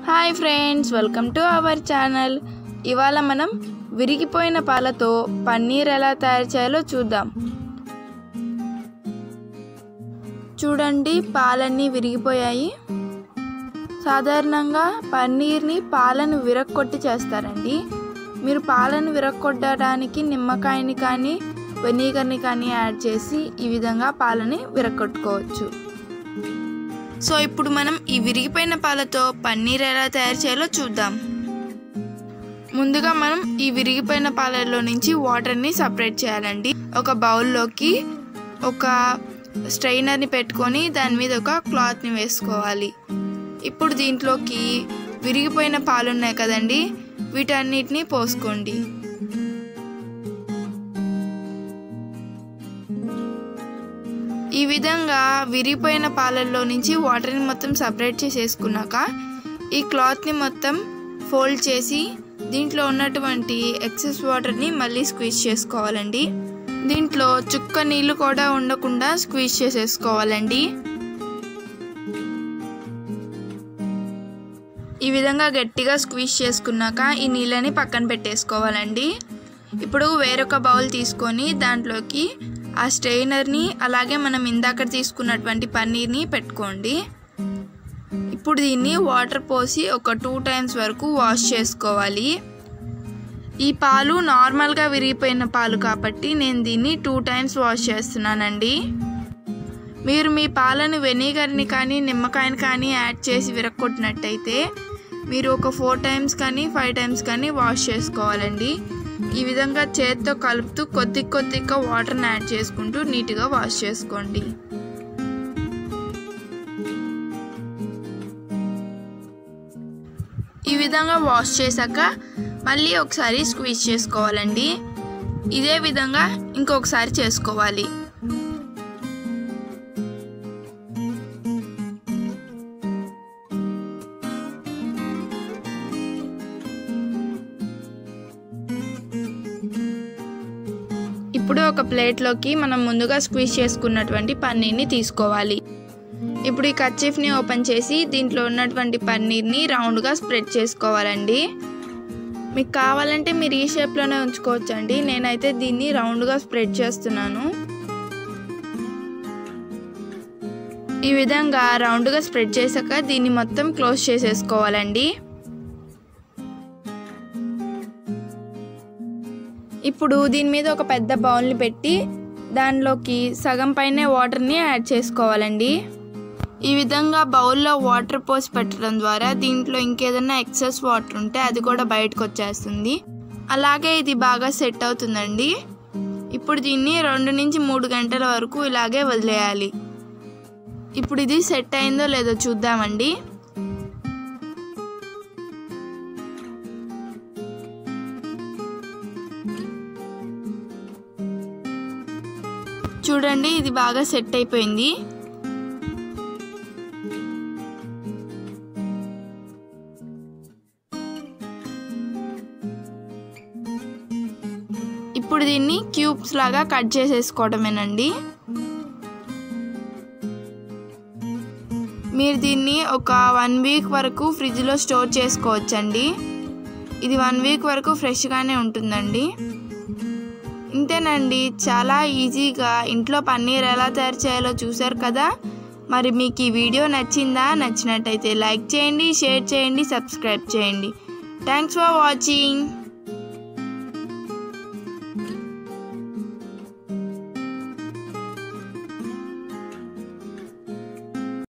hi friends welcome to our channel ఇవాళ మనం విరిగిపోయిన పాలతో పన్నీర్ ఎలా తయారు చేయాలో చూద్దాం చూడండి పాలన్నీ విరిగిపోయాయి సాధారణంగా పన్నీర్ని పాలను విరక్కొట్టి చేస్తారండి మీరు పాలను విరక్కొట్టడానికి నిమ్మకాయని కానీ వెనిగర్ని కానీ యాడ్ చేసి ఈ విధంగా పాలని విరక్కొట్టుకోవచ్చు సో ఇప్పుడు మనం ఈ విరిగిపోయిన పాలతో పన్నీర్ ఎలా తయారు చేయాలో చూద్దాం ముందుగా మనం ఈ విరిగిపోయిన పాలలో నుంచి వాటర్ని సపరేట్ చేయాలండి ఒక బౌల్లోకి ఒక స్ట్రైనర్ని పెట్టుకొని దాని మీద ఒక క్లాత్ని వేసుకోవాలి ఇప్పుడు దీంట్లోకి విరిగిపోయిన పాలు ఉన్నాయి కదండి వీటన్నిటిని పోసుకోండి ఈ విధంగా విరిగిపోయిన పాలల్లో నుంచి వాటర్ని మొత్తం సపరేట్ చేసేసుకున్నాక ఈ క్లాత్ని మొత్తం ఫోల్డ్ చేసి దీంట్లో ఉన్నటువంటి ఎక్సెస్ వాటర్ని మళ్ళీ స్క్వీజ్ చేసుకోవాలండి దీంట్లో చుక్క నీళ్ళు కూడా ఉండకుండా స్క్వీజ్ చేసేసుకోవాలండి ఈ విధంగా గట్టిగా స్క్వీజ్ చేసుకున్నాక ఈ నీళ్ళని పక్కన పెట్టేసుకోవాలండి ఇప్పుడు వేరొక బౌల్ తీసుకొని దాంట్లోకి ఆ స్ట్రెయినర్ని అలాగే మనం ఇందాక తీసుకున్నటువంటి పన్నీర్ని పెట్టుకోండి ఇప్పుడు దీన్ని వాటర్ పోసి ఒక టూ టైమ్స్ వరకు వాష్ చేసుకోవాలి ఈ పాలు నార్మల్గా విరిగిపోయిన పాలు కాబట్టి నేను దీన్ని టూ టైమ్స్ వాష్ చేస్తున్నానండి మీరు మీ పాలను వెనిగర్ని కానీ నిమ్మకాయని కానీ యాడ్ చేసి విరక్కొట్టినట్టయితే మీరు ఒక ఫోర్ టైమ్స్ కానీ ఫైవ్ టైమ్స్ కానీ వాష్ చేసుకోవాలండి ఈ విధంగా చేత్తో కలుపుతూ కొద్ది కొద్దిగా వాటర్ని యాడ్ చేసుకుంటూ నీట్గా వాష్ చేసుకోండి ఈ విధంగా వాష్ చేశాక మళ్ళీ ఒకసారి స్క్వీజ్ చేసుకోవాలండి ఇదే విధంగా ఇంకొకసారి చేసుకోవాలి ఇప్పుడు ఒక ప్లేట్లోకి మనం ముందుగా స్క్వీజ్ చేసుకున్నటువంటి పన్నీర్ని తీసుకోవాలి ఇప్పుడు ఈ కచ్చిఫ్ని ఓపెన్ చేసి దీంట్లో ఉన్నటువంటి పన్నీర్ని రౌండ్గా స్ప్రెడ్ చేసుకోవాలండి మీకు కావాలంటే మీరు ఈ షేప్లోనే ఉంచుకోవచ్చండి నేనైతే దీన్ని రౌండ్గా స్ప్రెడ్ చేస్తున్నాను ఈ విధంగా రౌండ్గా స్ప్రెడ్ చేశాక దీన్ని మొత్తం క్లోజ్ చేసేసుకోవాలండి ఇప్పుడు దీని మీద ఒక పెద్ద బౌల్ని పెట్టి దానిలోకి సగం పైనే వాటర్ని యాడ్ చేసుకోవాలండి ఈ విధంగా బౌల్లో వాటర్ పోసి పెట్టడం ద్వారా దీంట్లో ఇంకేదైనా ఎక్సెస్ వాటర్ ఉంటే అది కూడా బయటకు వచ్చేస్తుంది అలాగే ఇది బాగా సెట్ అవుతుందండి ఇప్పుడు దీన్ని రెండు నుంచి మూడు గంటల వరకు ఇలాగే వదిలేయాలి ఇప్పుడు ఇది సెట్ అయిందో లేదో చూద్దామండి చూడండి ఇది బాగా సెట్ అయిపోయింది ఇప్పుడు దీన్ని క్యూబ్స్ లాగా కట్ చేసేసుకోవడమేనండి మీరు దీన్ని ఒక వన్ వీక్ వరకు ఫ్రిడ్జ్లో స్టోర్ చేసుకోవచ్చండి ఇది వన్ వీక్ వరకు ఫ్రెష్గానే ఉంటుందండి ఇంతేనండి చాలా ఈజీగా ఇంట్లో పన్నీర్ ఎలా తయారు చేయాలో చూసారు కదా మరి మీకు ఈ వీడియో నచ్చిందా నచ్చినట్టయితే లైక్ చేయండి షేర్ చేయండి సబ్స్క్రైబ్ చేయండి థ్యాంక్స్ ఫర్ వాచింగ్